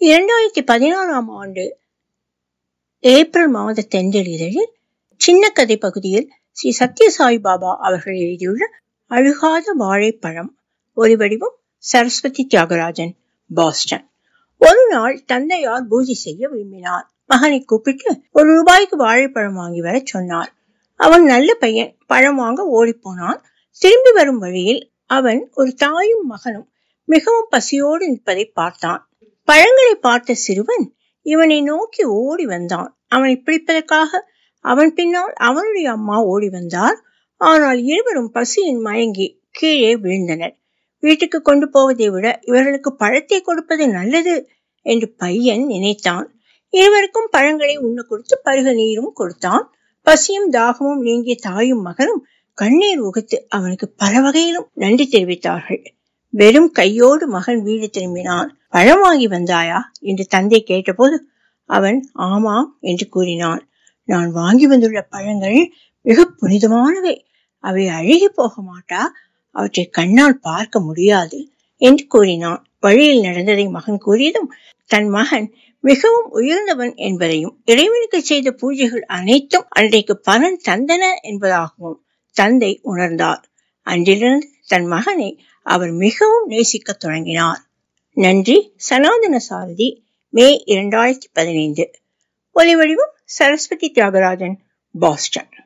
இரண்டாயிரத்தி பதினாறாம் ஆண்டு ஏப்ரல் மாத தென்றலிதழில் சின்ன கதை பகுதியில் ஸ்ரீ சத்யசாய் பாபா அவர்கள் எழுதியுள்ள அழுகாத வாழைப்பழம் ஒரு வடிவம் சரஸ்வதி தியாகராஜன் பாஸ்டன் ஒரு நாள் தந்தையார் பூஜை செய்ய விரும்பினார் மகனை கூப்பிட்டு ஒரு ரூபாய்க்கு வாழைப்பழம் வாங்கி வர சொன்னார் அவன் நல்ல பையன் பழம் வாங்க ஓடிப்போனான் திரும்பி வரும் வழியில் அவன் ஒரு தாயும் மகனும் மிகவும் பசியோடு நிற்பதை பார்த்தான் பழங்களை பார்த்த சிறுவன் இவனை நோக்கி ஓடி வந்தான் அவனை பிடிப்பதற்காக அவன் பின்னால் அவனுடைய அம்மா ஓடி வந்தார் ஆனால் இருவரும் பசியின் மயங்கி கீழே விழுந்தனர் வீட்டுக்கு கொண்டு போவதை விட இவர்களுக்கு பழத்தை கொடுப்பது நல்லது என்று பையன் நினைத்தான் இருவருக்கும் பழங்களை உண்ண கொடுத்து பருக நீரும் கொடுத்தான் பசியும் தாகமும் நீங்கிய தாயும் மகனும் கண்ணீர் உகுத்து அவனுக்கு பல வகையிலும் நன்றி தெரிவித்தார்கள் வெறும் கையோடு மகன் வீடு திரும்பினான் பழம் வாங்கி வந்தாயா என்று தந்தை கேட்டபோது அவன் ஆமாம் என்று கூறினான் நான் வாங்கி வந்துள்ள பழங்கள் மிக புனிதமானவை அவை அழுகி போக மாட்டா அவற்றை கண்ணால் பார்க்க முடியாது என்று கூறினான் வழியில் நடந்ததை மகன் கூறியதும் தன் மகன் மிகவும் உயர்ந்தவன் என்பதையும் இறைவனுக்கு செய்த பூஜைகள் அனைத்தும் அன்றைக்கு பலன் தந்தன என்பதாகவும் தந்தை உணர்ந்தார் அன்றிலிருந்து தன் மகனை அவர் மிகவும் நேசிக்க தொடங்கினார் நன்றி சனாதன சாரதி மே இரண்டாயிரத்தி பதினைந்து ஒலி வடிவம் சரஸ்வதி தியாகராஜன் பாஸ்டன்